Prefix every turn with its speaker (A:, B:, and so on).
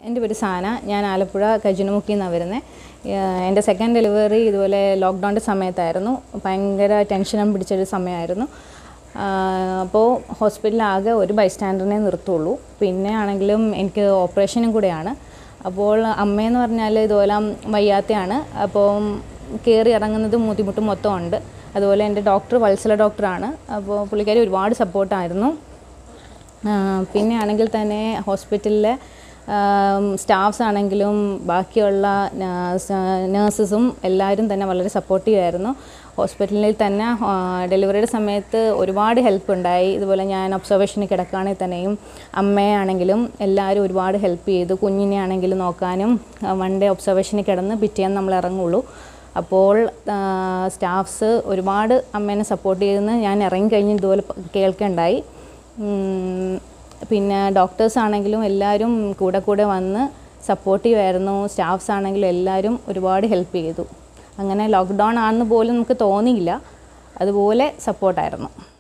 A: എൻ്റെ പേര് സാന ഞാൻ ആലപ്പുഴ കജിനുമുക്കിൽ നിന്നാണ് വരുന്നത് എൻ്റെ സെക്കൻഡ് ഡെലിവറി ഇതുപോലെ ലോക്ക്ഡൗണിൻ്റെ സമയത്തായിരുന്നു ഭയങ്കര ടെൻഷനും പിടിച്ചൊരു സമയമായിരുന്നു അപ്പോൾ ഹോസ്പിറ്റലിലാകെ ഒരു ബൈസ്റ്റാൻഡറിനെ നിർത്തുള്ളൂ പിന്നെ ആണെങ്കിലും എനിക്ക് ഓപ്പറേഷനും കൂടെയാണ് അപ്പോൾ അമ്മയെന്ന് പറഞ്ഞാൽ ഇതുപോലെ വയ്യാത്തയാണ് അപ്പോൾ കയറി ഇറങ്ങുന്നത് ബുദ്ധിമുട്ടും മൊത്തം ഉണ്ട് അതുപോലെ എൻ്റെ ഡോക്ടർ വത്സല ഡോക്ടറാണ് അപ്പോൾ പുള്ളിക്കാരി ഒരുപാട് സപ്പോർട്ടായിരുന്നു പിന്നെ ആണെങ്കിൽ തന്നെ ഹോസ്പിറ്റലിലെ സ്റ്റാഫ്സ് ആണെങ്കിലും ബാക്കിയുള്ള നേഴ്സസും എല്ലാവരും തന്നെ വളരെ സപ്പോർട്ടീവ് ആയിരുന്നു ഹോസ്പിറ്റലിൽ തന്നെ ഡെലിവറിയുടെ സമയത്ത് ഒരുപാട് ഹെൽപ്പ് ഉണ്ടായി ഇതുപോലെ ഞാൻ ഒബ്സർവേഷന് കിടക്കുകയാണെങ്കിൽ തന്നെയും അമ്മയാണെങ്കിലും എല്ലാവരും ഒരുപാട് ഹെൽപ്പ് ചെയ്തു കുഞ്ഞിനെ ആണെങ്കിലും നോക്കാനും വൺ ഡേ ഒബ്സർവേഷന് കിടന്ന് പിറ്റേന്ന് നമ്മൾ ഇറങ്ങുള്ളൂ അപ്പോൾ സ്റ്റാഫ്സ് ഒരുപാട് അമ്മേനെ സപ്പോർട്ട് ചെയ്തെന്ന് ഞാൻ ഇറങ്ങിക്കഴിഞ്ഞ് ഇതുപോലെ കേൾക്കുകയുണ്ടായി പിന്നെ ഡോക്ടേഴ്സ് ആണെങ്കിലും എല്ലാവരും കൂടെ കൂടെ വന്ന് സപ്പോർട്ടീവ് ആയിരുന്നു സ്റ്റാഫ്സ് ആണെങ്കിലും എല്ലാവരും ഒരുപാട് ഹെൽപ്പ് ചെയ്തു അങ്ങനെ ലോക്ക്ഡൗൺ ആണെന്ന് പോലും നമുക്ക് തോന്നിയില്ല അതുപോലെ സപ്പോർട്ടായിരുന്നു